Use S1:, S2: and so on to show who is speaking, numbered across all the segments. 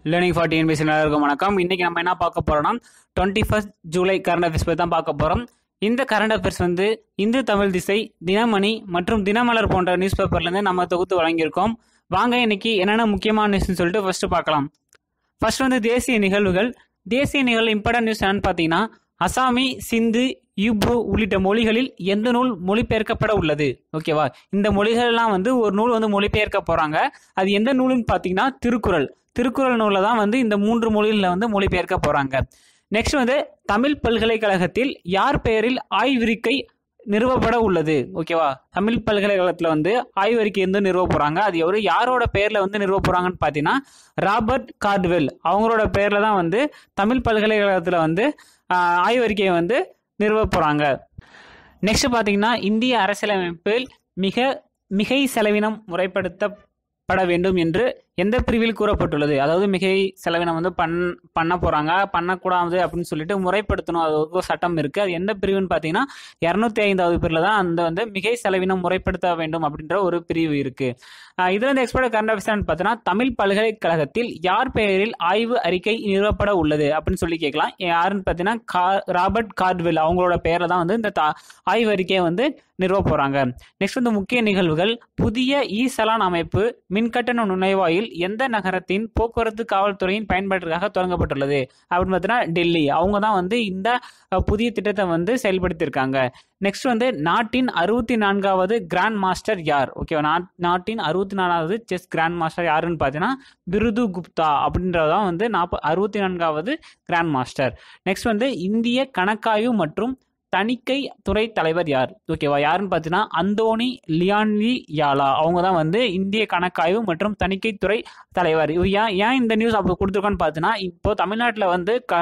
S1: learning for TNPSC எல்லாருக்கும் வணக்கம் இன்னைக்கு நம்ம என்ன பார்க்க போறோம்னா twenty first July current affairs பற்றி தான் பார்க்க போறோம் இந்த கரண்ட் அஃபேர்ஸ் வந்து இந்து தமிழ் திசை தினமணி மற்றும் தினமலர் போன்ற நியூஸ் பேப்பர்லேருந்து நம்ம தொகுத்து வழங்கியிருக்கோம் வாங்க இன்னைக்கு என்னென்ன முக்கியமான நியூஸ்னு சொல்லிட்டு ஃபர்ஸ்ட் பார்க்கலாம் ஃபர்ஸ்ட் வந்து தேசிய நிகழ்வுகள் தேசிய நிகழ்வு இம்பார்ட்டன்ட் நியூஸ் என்னன்னு பார்த்தீங்கன்னா அசாமி சிந்து யூப்ரோ உள்ளிட்ட மொழிகளில் எந்த நூல் மொழிபெயர்க்கப்பட உள்ளது ஓகேவா இந்த மொழிகள்லாம் வந்து ஒரு நூல் வந்து மொழிபெயர்க்க போறாங்க அது எந்த நூலுன்னு பார்த்தீங்கன்னா திருக்குறள் திருக்குறள் நூலில் தான் வந்து இந்த மூன்று மொழிகளில் வந்து மொழிபெயர்க்க போறாங்க நெக்ஸ்ட் வந்து தமிழ் பல்கலைக்கழகத்தில் யார் பெயரில் ஆய்விருக்கை நிறுவப்பட உள்ளது ஓகேவா தமிழ் பல்கலைக்கழகத்தில் வந்து ஆய்வறிக்கை வந்து நிறுவ போறாங்க அது எவரு யாரோட பெயர்ல வந்து நிறுவ போறாங்கன்னு பார்த்தீங்கன்னா ராபர்ட் கார்ட்வெல் அவங்களோட பெயர்ல தான் வந்து தமிழ் பல்கலைக்கழகத்தில் வந்து ஆஹ், ஆய்வறிக்கையை வந்து நிறுவ போறாங்க நெக்ஸ்ட் பார்த்தீங்கன்னா இந்திய அரசியலமைப்பில் மிக மிகை செலவினம் முறைப்படுத்தப்பட வேண்டும் என்று எந்த பிரிவில் கூறப்பட்டுள்ளது அதாவது மிகை செலவினம் வந்து பண் பண்ண போறாங்க பண்ணக்கூடாது அப்படின்னு சொல்லிட்டு முறைப்படுத்தணும் அது ஒரு சட்டம் இருக்கு அது எந்த பிரிவுன்னு பார்த்தீங்கன்னா இரநூத்தி ஐந்தாவது பிரிவில் தான் அந்த வந்து மிகை செலவினம் முறைப்படுத்த வேண்டும் அப்படின்ற ஒரு பிரிவு இருக்கு ஆஹ் இதுல வந்து எக்ஸ்பர்ட் கரண்ட் அஃபேர்ஸ் பார்த்தீங்கன்னா தமிழ் பல்கலைக்கழகத்தில் யார் பெயரில் ஆய்வு அறிக்கை நிறுவப்பட உள்ளது அப்படின்னு சொல்லி கேட்கலாம் யாருன்னு பார்த்தீங்கன்னா கா ராபர்ட் கார்ட்வெல் அவங்களோட பெயரில் தான் வந்து இந்த தா- ஆய்வு அறிக்கையை வந்து நிறுவ போறாங்க நெக்ஸ்ட் வந்து முக்கிய நிகழ்வுகள் புதிய இ சலான் அமைப்பு மின்கட்டண நுழைவாயில் எந்த நகரத்தின் போக்குவரத்து காவல்துறையின் பயன்பாட்டிற்காக தொடங்கப்பட்டுள்ளது அப்படின்னு பார்த்தீங்கன்னா டெல்லி அவங்க தான் வந்து இந்த அஹ், புதிய திட்டத்தை வந்து செயல்படுத்தியிருக்காங்க நெக்ஸ்ட் வந்து நாட்டின் அறுபத்தி நான்காவது கிராண்ட் மாஸ்டர் யார் ஓகேவா நாட் நாட்டின் அறுபத்தி நாலாவது செஸ் கிராண்ட் மாஸ்டர் யாருன்னு பார்த்தீங்கன்னா பிருது குப்தா அப்படின்றதான் வந்து நாற்ப அறுபத்தி நான்காவது கிராண்ட் மாஸ்டர் நெக்ஸ்ட் வந்து இந்திய கணக்காய்வு மற்றும் தணிக்கை துறை தலைவர் யார் ஓகேவா யாருன்னு பார்த்தீங்கன்னா அந்தோனி லியான்லி யாலா அவங்க தான் வந்து இந்திய கணக்காய்வு மற்றும் தணிக்கை துறை தலைவர் இவர் ஏன் ஏன் இந்த நியூஸ் அப்போ கொடுத்துருக்கோன்னு பார்த்தீங்கன்னா இப்போ தமிழ்நாட்டில் வந்து க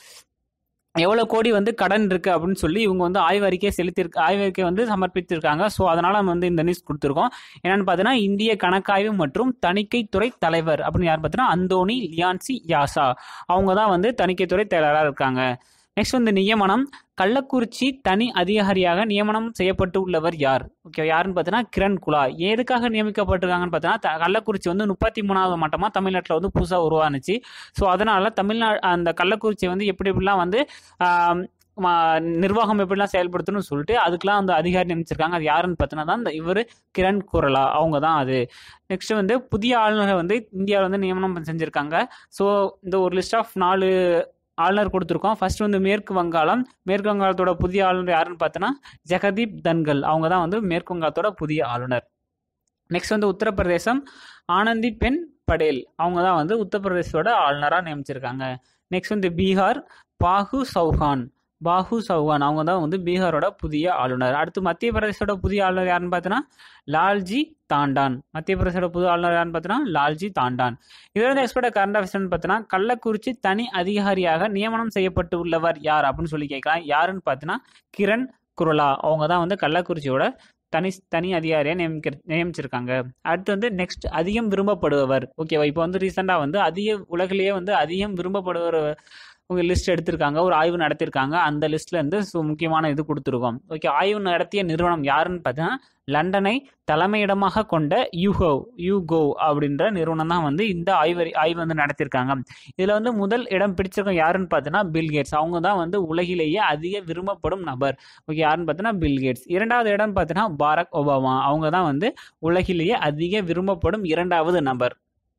S1: எவ்வளோ கோடி வந்து கடன் இருக்கு அப்படின்னு சொல்லி இவங்க வந்து ஆய்வறிக்கை செலுத்திருக்கு ஆய்வறிக்கை வந்து சமர்ப்பித்திருக்காங்க ஸோ அதனால நம்ம வந்து இந்த நியூஸ் கொடுத்துருக்கோம் என்னன்னு பார்த்தீங்கன்னா இந்திய கணக்காய்வு மற்றும் தணிக்கைத்துறை தலைவர் அப்படின்னு யார் பார்த்தீங்கன்னா அந்தோனி லியான்சி யாசா அவங்க தான் வந்து தணிக்கைத்துறை தலைவராக இருக்காங்க நெக்ஸ்ட் வந்து நியமனம் கள்ளக்குறிச்சி தனி அதிகாரியாக நியமனம் செய்யப்பட்டு உள்ளவர் யார் ஓகே யாருன்னு பார்த்தீங்கன்னா கிரண் குலா எதுக்காக நியமிக்கப்பட்டிருக்காங்கன்னு பார்த்தீங்கன்னா த- கள்ளக்குறிச்சி வந்து முப்பத்தி மூணாவது மட்டமாக தமிழ்நாட்டில் வந்து புதுசாக உருவானுச்சு ஸோ அதனால தமிழ்நாடு அந்த கள்ளக்குறிச்சி வந்து எப்படி எப்படிலாம் வந்து ஆம், மா- நிர்வாகம் எப்படிலாம் செயல்படுத்தணும்னு சொல்லிட்டு அதுக்கெல்லாம் வந்து அதிகாரி நியமிச்சிருக்காங்க அது யாருன்னு பார்த்தீங்கன்னா தான் இந்த இவர் கிரண் குரலா அவங்க தான் அது நெக்ஸ்ட் வந்து புதிய ஆளுநர்கள் வந்து இந்தியாவில் வந்து நியமனம் செஞ்சுருக்காங்க ஸோ இந்த ஒரு லிஸ்ட் ஆஃப் நாலு ஆளுநர் கொடுத்துருக்கோம் ஃபர்ஸ்ட் வந்து மேற்கு வங்காளம் மேற்கு வங்காளத்தோட புதிய ஆளுநர் யாருன்னு பார்த்தோன்னா ஜெகதீப் தன்கல் அவங்க தான் வந்து மேற்கு வங்காளத்தோட புதிய ஆளுநர் நெக்ஸ்ட் வந்து உத்தரப்பிரதேசம் ஆனந்தி பென் படேல் அவங்க தான் வந்து உத்தரப்பிரதேசத்தோட ஆளுநராக நியமிச்சிருக்காங்க நெக்ஸ்ட் வந்து பீகார் பாகு சௌஹான் பாகு சௌஹான் அவங்க தான் வந்து பீகாரோட புதிய ஆளுநர் அடுத்து மத்திய பிரதேசோட புதிய ஆளுநர் யாருன்னு பார்த்தோன்னா லால்ஜி தாண்டான் மத்திய பிரதேசோட புது ஆளுநர் யாருன்னு பார்த்தோன்னா லால்ஜி தாண்டான் இதுல வந்து எக்ஸ்பர்ட் கரண்ட் அஃபேர்ஸ்னு பார்த்தோன்னா கள்ளக்குறிச்சி தனி அதிகாரியாக நியமனம் செய்யப்பட்டு உள்ளவர் யார் அப்படின்னு சொல்லி கேட்கலாம் யாருன்னு பார்த்தோன்னா கிரண் குருலா அவங்க தான் வந்து கள்ளக்குறிச்சியோட தனி தனி அதிகாரியாக நியமிக்க நியமிச்சிருக்காங்க அடுத்து வந்து நெக்ஸ்ட் அதிகம் விரும்பப்படுபவர் ஓகேவா இப்போ வந்து ரீசெண்டாக வந்து அதிக உலகிலேயே வந்து அதிகம் விரும்பப்படுவர் உங்க லிஸ்ட் எடுத்திருக்காங்க ஒரு ஆய்வு நடத்திருக்காங்க அந்த லிஸ்ட்ல இருந்து சு- முக்கியமான இது கொடுத்துருக்கோம் ஓகே ஆய்வு நடத்திய நிறுவனம் யாருன்னு பார்த்தீங்கன்னா லண்டனை தலைமையிடமாக கொண்ட யூகோ யூகோ அப்படின்ற நிறுவனம் தான் வந்து இந்த ஆய்வறி ஆய்வு வந்து நடத்தியிருக்காங்க இதில் வந்து முதல் இடம் பிடிச்சிருக்க யாருன்னு பார்த்தீங்கன்னா பில் கேட்ஸ் அவங்க தான் வந்து உலகிலேயே அதிக விரும்பப்படும் நபர் ஓகே யாருன்னு பார்த்தீங்கன்னா பில் கேட்ஸ் இரண்டாவது இடம் பார்த்தீங்கன்னா பாரக் ஒபாமா அவங்க தான் வந்து உலகிலேயே அதிக விரும்பப்படும் இரண்டாவது நபர்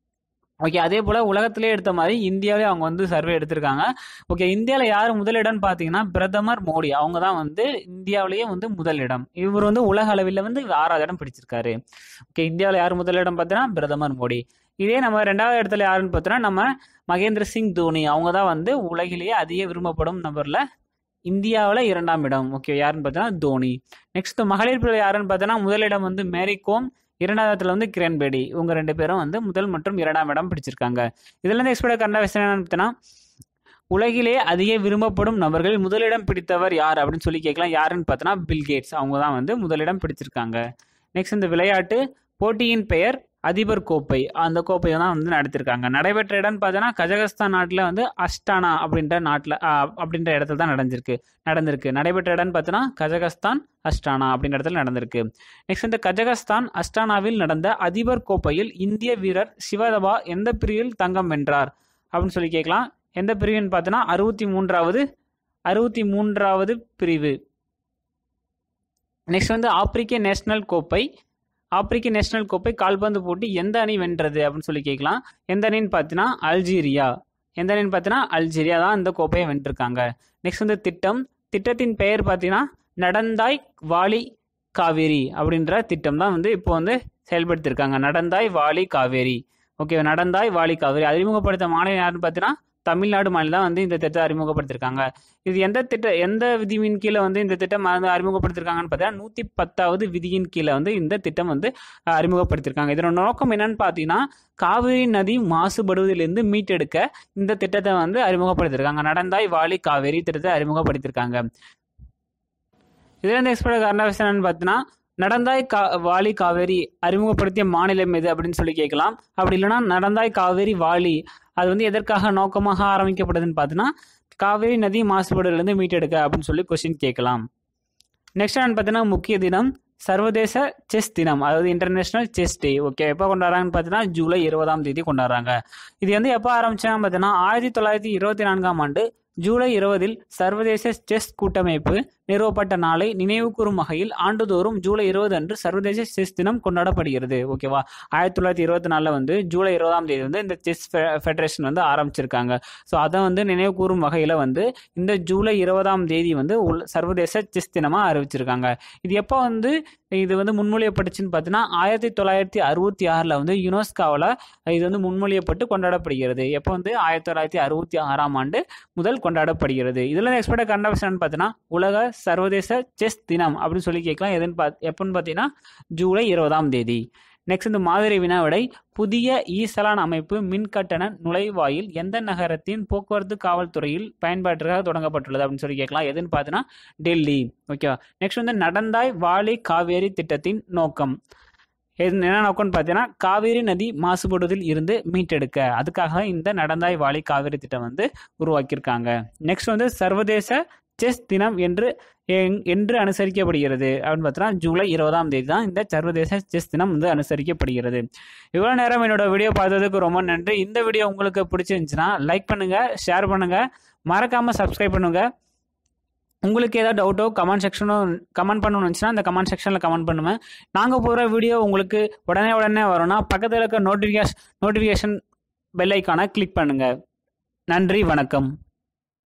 S1: ஓகே அதே போல் உலகத்திலே எடுத்த மாதிரி இந்தியாவிலே அவங்க வந்து சர்வே எடுத்திருக்காங்க ஓகே இந்தியாவில் யார் முதலிடம்னு பார்த்தீங்கன்னா பிரதமர் மோடி அவங்க தான் வந்து இந்தியாவிலேயே வந்து முதலிடம் இவர் வந்து உலக அளவில் வந்து ஆறாவது இடம் பிடிச்சிருக்காரு ஓகே இந்தியாவில் யார் முதலிடம் பார்த்தீங்கன்னா பிரதமர் மோடி இதே நம்ம ரெண்டாவது இடத்துல யாருன்னு பார்த்தோன்னா நம்ம மகேந்திர சிங் தோனி அவங்க தான் வந்து உலகிலேயே அதிக விரும்பப்படும் நபரில் இந்தியாவில் இரண்டாம் இடம் ஓகே யாருன்னு பார்த்தோன்னா தோனி நெக்ஸ்ட் மகளிர் பிரிவில் யாருன்னு பார்த்தோன்னா முதலிடம் வந்து மேரி கோம் இரண்டாவது இடத்துல வந்து கிரண் பேடி இவங்க ரெண்டு பேரும் வந்து முதல் மற்றும் இரண்டாம் இடம் பிடிச்சிருக்காங்க இதுல இருந்து எக்ஸ்பெக்ட் கண்ட விஷயம் என்னன்னு பார்த்தோன்னா உலகிலே அதிக விரும்பப்படும் நபர்கள் முதலிடம் பிடித்தவர் யார் அப்படின்னு சொல்லி கேட்கலாம் யாருன்னு பார்த்தோன்னா பில் கேட்ஸ் அவங்க தான் வந்து முதலிடம் பிடிச்சிருக்காங்க நெக்ஸ்ட் இந்த விளையாட்டு போட்டியின் பெயர் அதிபர் கோப்பை அந்த கோப்பையை தான் வந்து நடத்திருக்காங்க நடைபெற்ற இடம்னு பார்த்தோன்னா கஜகஸ்தான் நாட்டில் வந்து அஸ்டானா அப்படின்ற நாட்டில் அப்படின்ற இடத்துல தான் நடந்திருக்கு நடந்திருக்கு நடைபெற்ற இடம்னு பார்த்தோன்னா கஜகஸ்தான் அஸ்டானா அப்படின்ற இடத்துல நடந்திருக்கு நெக்ஸ்ட் இந்த கஜகஸ்தான் அஸ்டானாவில் நடந்த அதிபர் கோப்பையில் இந்திய வீரர் சிவதபா எந்த பிரிவில் தங்கம் வென்றார் அப்படின்னு சொல்லி கேட்கலாம் எந்த பிரிவுன்னு பார்த்தோன்னா அறுபத்தி மூன்றாவது அறுபத்தி மூன்றாவது பிரிவு நெக்ஸ்ட் வந்து ஆப்பிரிக்க நேஷனல் கோப்பை ஆப்பிரிக்க நேஷனல் கோப்பை கால்பந்து போட்டி எந்த அணி வென்றது அப்படின்னு சொல்லி கேட்கலாம் எந்த அணின்னு பார்த்தீங்கன்னா அல்ஜீரியா எந்த அணின்னு பார்த்தீங்கன்னா அல்ஜீரியா தான் இந்த கோப்பையை வென்றிருக்காங்க நெக்ஸ்ட் வந்து திட்டம் திட்டத்தின் பெயர் பார்த்தீங்கன்னா நடந்தாய் வாலி காவேரி அப்படின்ற திட்டம் தான் வந்து இப்போ வந்து செயல்படுத்தியிருக்காங்க நடந்தாய் வாலி காவேரி ஓகே நடந்தாய் வாலி காவேரி அறிமுகப்படுத்த மாநிலம் யாருன்னு பார்த்தீங்கன்னா தமிழ்நாடு மாநிலம் தான் வந்து இந்த திட்டத்தை அறிமுகப்படுத்தியிருக்காங்க இது எந்த திட்ட எந்த விதியின் கீழே வந்து இந்த திட்டம் வந்து அறிமுகப்படுத்திருக்காங்கன்னு பார்த்தீங்கன்னா நூற்றி பத்தாவது விதியின் கீழே வந்து இந்த திட்டம் வந்து அஹ், அறிமுகப்படுத்தியிருக்காங்க இதனோட நோக்கம் என்னன்னு பார்த்தீங்கன்னா காவிரி நதி மாசுபடுவதிலிருந்து மீட்டெடுக்க இந்த திட்டத்தை வந்து அறிமுகப்படுத்தியிருக்காங்க நடந்தாய் வாலி காவேரி திட்டத்தை அறிமுகப்படுத்தியிருக்காங்க இதுல இருந்து எக்ஸ்பெக்ட் காரணம் என்னன்னு பார்த்தீங்கன்னா நடந்தாய் கா வாலி காவேரி அறிமுகப்படுத்திய மாநிலம் எது அப்படின்னு சொல்லி கேட்கலாம் அப்படி இல்லைன்னா நடந்தாய் காவேரி வாலி அது வந்து எதற்காக நோக்கமாக ஆரம்பிக்கப்படுதுன்னு பார்த்தீங்கன்னா காவேரி நதி மாசுபாடுலேருந்து மீட்டெடுக்க அப்படின்னு சொல்லி கொஸ்டின் கேட்கலாம் நெக்ஸ்ட் என்னன்னு பார்த்தீங்கன்னா முக்கிய தினம் சர்வதேச செஸ் தினம் அதாவது இன்டர்நேஷனல் செஸ் டே ஓகே எப்போ கொண்டாடுறாங்கன்னு பார்த்தீங்கன்னா ஜூலை இருபதாம் தேதி கொண்டாடுறாங்க இது வந்து எப்போ ஆரம்பிச்சாங்க பார்த்தீங்கன்னா ஆயிரத்தி தொள்ளாயிரத்தி இருபத்தி நான்காம் ஆண்டு ஜூலை இருபதில் சர்வதேச செஸ் கூட்டமைப்பு நிறுவப்பட்ட நாளை நினைவு கூறும் வகையில் ஆண்டுதோறும் ஜூலை இருபது அன்று சர்வதேச செஸ் தினம் கொண்டாடப்படுகிறது ஓகேவா ஆயிரத்தி தொள்ளாயிரத்தி இருபத்தி நாலில் வந்து ஜூலை இருபதாம் தேதி வந்து இந்த செஸ் ஃபெடரேஷன் வந்து ஆரம்பிச்சிருக்காங்க ஸோ அதை வந்து நினைவு கூறும் வகையில் வந்து இந்த ஜூலை இருபதாம் தேதி வந்து உள் சர்வதேச செஸ் தினமாக அறிவிச்சிருக்காங்க இது எப்போ வந்து இது வந்து முன்மொழியப்பட்டுச்சுன்னு பார்த்தீங்கன்னா ஆயிரத்தி தொள்ளாயிரத்தி அறுபத்தி ஆறில் வந்து யுனெஸ்காவில் இது வந்து முன்மொழியப்பட்டு கொண்டாடப்படுகிறது எப்போ வந்து ஆயிரத்தி தொள்ளாயிரத்தி அறுபத்தி ஆறாம் ஆண்டு முதல் கொண்டாடப்படுகிறது இதில் எக்ஸ்பெக்ட் கண்டபஷன் பார்த்தீங்கன்னா உலக சர்வதேச செஸ் தினம் அப்படின்னு சொல்லி கேட்கலாம் எதுன்னு பார்த்து எப்போன்னு பார்த்தீங்கன்னா ஜூலை இருபதாம் தேதி நெக்ஸ்ட் இந்த மாதிரி வினாவிடை புதிய ஈசலான் அமைப்பு மின்கட்டண நுழைவாயில் எந்த நகரத்தின் போக்குவரத்து காவல்துறையில் பயன்பாட்டிற்காக தொடங்கப்பட்டுள்ளது அப்படின்னு சொல்லி கேட்கலாம் எதுன்னு பார்த்தீங்கன்னா டெல்லி ஓகேவா நெக்ஸ்ட் வந்து நடந்தாய் வாலி காவேரி திட்டத்தின் நோக்கம் எது என்ன நோக்கம்னு பார்த்தீங்கன்னா காவேரி நதி மாசுபடுவதில் இருந்து மீட்டெடுக்க அதுக்காக இந்த நடந்தாய் வாலி காவேரி திட்டம் வந்து உருவாக்கியிருக்காங்க நெக்ஸ்ட் வந்து சர்வதேச செஸ் தினம் என்று எங்- என்று அனுசரிக்கப்படுகிறது அப்படின்னு பார்த்தீங்கன்னா ஜூலை இருபதாம் தேதி தான் இந்த சர்வதேச செஸ் தினம் வந்து அனுசரிக்கப்படுகிறது இவ்வளோ நேரம் என்னோட வீடியோ பார்த்ததுக்கு ரொம்ப நன்றி இந்த வீடியோ உங்களுக்கு பிடிச்சிருந்துச்சுன்னா லைக் பண்ணுங்க ஷேர் பண்ணுங்க மறக்காம சப்ஸ்கிரைப் பண்ணுங்க உங்களுக்கு ஏதாவது டவுட்டோ கமெண்ட் செக்ஷனும் கமெண்ட் பண்ணணும்னு இருந்துச்சுன்னா அந்த கமெண்ட் செக்ஷனில் கமெண்ட் பண்ணுவேன் நாங்கள் போகிற வீடியோ உங்களுக்கு உடனே உடனே வரும்னா பக்கத்தில் இருக்க நோட்டிஃபிகேஷன் நோட்டிஃபிகேஷன் பெல் ஐக்கானை கிளிக் பண்ணுங்கள் நன்றி வணக்கம்